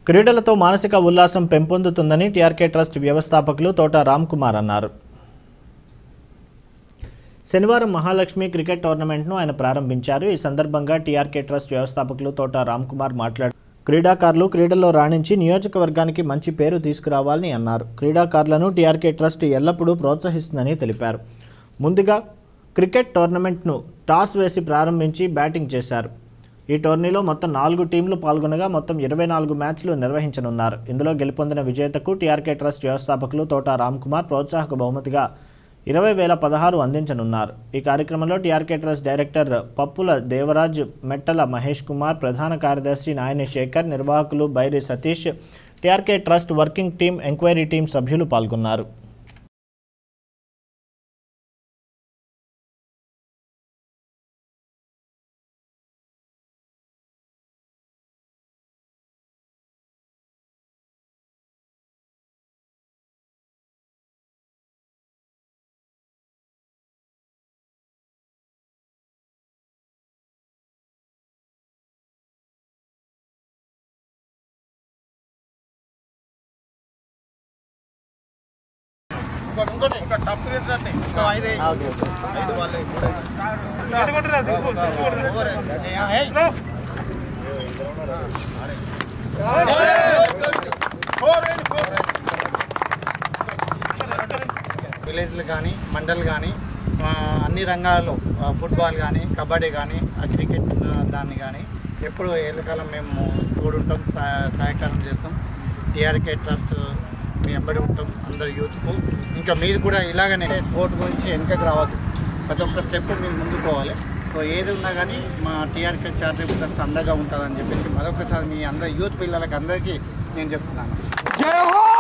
క్రీడలతో మానసిక ఉల్లాసం పెంపొందుతుందని TRK trust వ్యవస్థాపకులు తోట రామ్ కుమార్ అన్నారు శనివారం మహాలక్ష్మి క్రికెట్ టోర్నమెంట్ను ఆయన ప్రారంభించారు ఈ సందర్భంగా టీఆర్కే ట్రస్ట్ వ్యవస్థాపకులు తోట రామ్ కుమార్ మాట్లాడారు క్రీడాకారులు క్రీడల్లో రాణించి నియోజకవర్గానికి మంచి పేరు తీసుకురావాలని అన్నారు క్రీడాకారులను టీఆర్కే ట్రస్ట్ ఎల్లప్పుడూ ప్రోత్సహిస్తుందని తెలిపారు ముందుగా క్రికెట్ టోర్నమెంట్ను టాస్ వేసి ప్రారంభించి బ్యాటింగ్ చేశారు ఈ టోర్నీలో మొత్తం నాలుగు టీంలు పాల్గొనగా మొత్తం ఇరవై నాలుగు మ్యాచ్లు నిర్వహించనున్నారు ఇందులో గెలుపొందిన విజేతకు టీఆర్కే ట్రస్ట్ వ్యవస్థాపకులు తోట రామ్ కుమార్ ప్రోత్సాహక బహుమతిగా ఇరవై వేల పదహారు అందించనున్నారు ఈ కార్యక్రమంలో టీఆర్కే ట్రస్ట్ డైరెక్టర్ పప్పుల దేవరాజ్ మెట్టల మహేష్ కుమార్ ప్రధాన కార్యదర్శి నాయని శేఖర్ నిర్వాహకులు Bairi Satish TRK trust working team enquiry team సభ్యులు పాల్గొన్నారు విలేజ్లు కానీ మండల్ కానీ అన్ని రంగాల్లో ఆ, ఫుట్బాల్ కానీ కబడ్డీ కానీ ఆ క్రికెట్ ఆ, దాన్ని కానీ ఎప్పుడు ఏళ్ళకాలం మేము తోడుంటాం సహ- సహకారం చేస్తాం టీఆర్కే ట్రస్ట్ మీ ఎంబడి ఉంటాం అందరు యూత్కు ఇంకా మీరు కూడా ఇలాగనే స్పోర్ట్ గురించి వెనకకు రావద్దు ప్రతి ఒక్క స్టెప్ మీరు ముందుకు పోవాలి సో ఏది ఉన్నా కానీ మా టీఆర్కే చారిటబుల్ ట్రస్ట్ అండగా ఉంటుందని చెప్పేసి మరొకసారి మీ అందరు యూత్ పిల్లలకి అందరికీ నేను చెప్తున్నాను జై హో